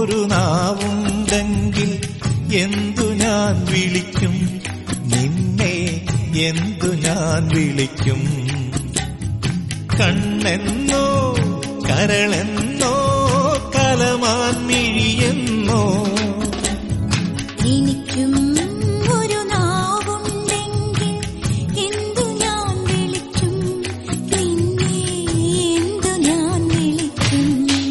ഒരു നാവുണ്ടെങ്കിൽ എന്തു ഞാൻ വിളിക്കും നിന്നെ എന്തു ഞാൻ വിളിക്കും കണ്ണെന്നോ കരളെന്നോ കലമാൻ മിഴിയെന്നോ എനിക്കും ഒരു നാവുണ്ടെങ്കിൽ എന്തു ഞാൻ വിളിക്കും നിന്നെ എന്തു ഞാൻ വിളിക്കും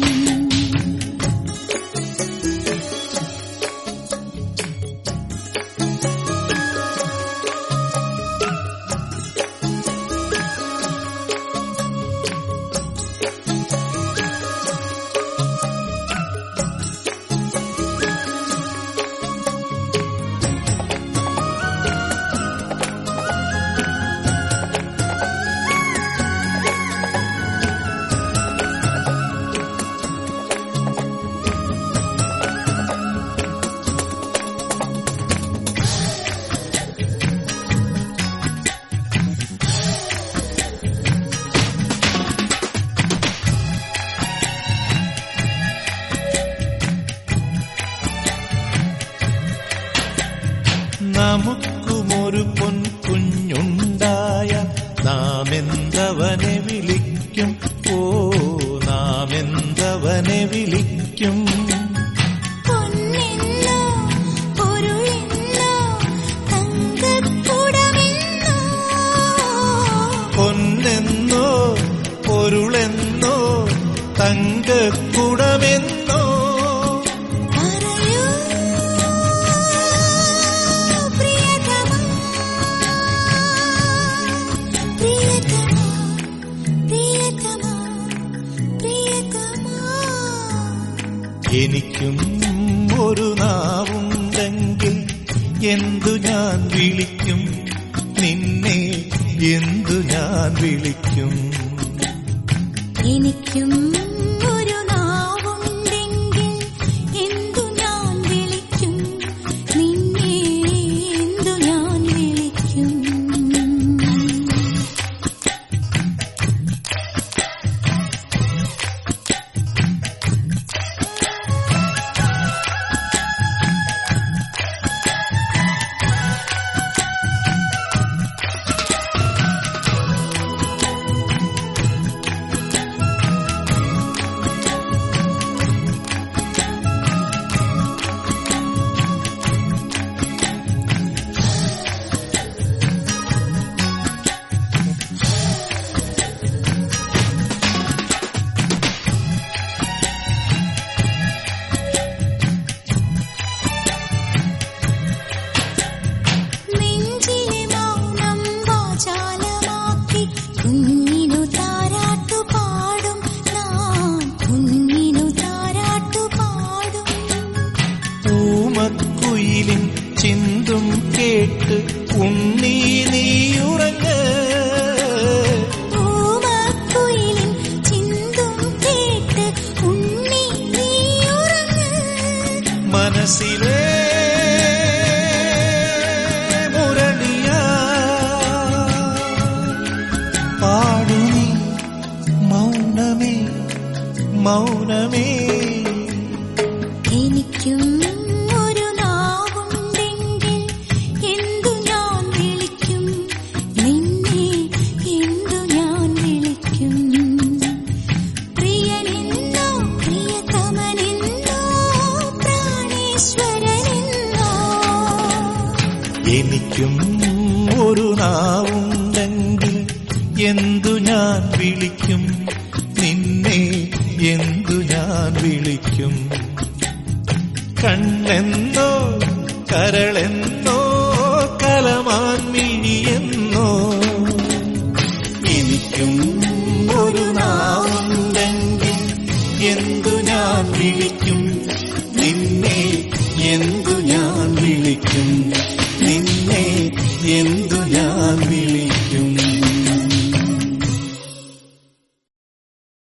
നമുക്കുമൊരു പൊൻകുഞ്ഞുണ്ടായ നാം എന്തവനെ വിളിക്കും ഓ നാം എന്തവനെ വിളിക്കും പൊന്നെന്നോ പൊരുളെന്നോ തങ്കക്കുടമെന്നോ പൊന്നെന്നോ പൊരുളെന്നോ തങ്കക്കുടമെന്നോ പറയൂ പ്രിയതമാ പ്രിയതമാ പ്രിയതമാ പ്രിയതമാ എനിക്കും ഒരു നാവുണ്ടെങ്കിൽ എന്തു ഞാൻ വിളിക്കും നിന്നെ എന്തു ഞാൻ വിളിക്കും എനിക്കും ഒരു നാവുണ്ടെങ്കിൽ എന്തു ഞാൻ വിളിക്കും നിന്നെ എന്തു ഞാൻ വിളിക്കും നെഞ്ചിലെ മൗനം വാചാലമാക്കി കുഞ്ഞിനു താരാട്ടു പാടും നാം കുഞ്ഞിനു താരാട്ടു പാടും പൂമക്കുയിലിൻ ചിന്തും കേട്ട് ഉണ്ണി നീയുറങ്ങ് പൂവക്കുയിലിൻ ചിന്തും കേട്ട് ഉണ്ണി നീയുറങ്ങ് മനസ്സിലെ മുരളിയാ പാടുനി മൗനമേ മൗനമേ എനിക്കും ഒരു നാവുണ്ടെങ്കിൽ എന്തു ഞാൻ വിളിക്കും നിന്നെ എന്തു ഞാൻ വിളിക്കും പ്രിയനെന്നോ പ്രിയതമനെന്നോ പ്രാണേശ്വരനെന്നോ എനിക്കും ഒരു നാവുണ്ടെങ്കിൽ എന്തു ഞാൻ വിളിക്കും നിന്നെ എന്തു ഞാൻ വിളിക്കും കണ്ണെന്നോ കരളെന്നോ കലമാൻ മിഴിയെന്നോ എനിക്കും ഒരു നാവുണ്ടെങ്കിൽ എന്തു ഞാൻ വിളിക്കും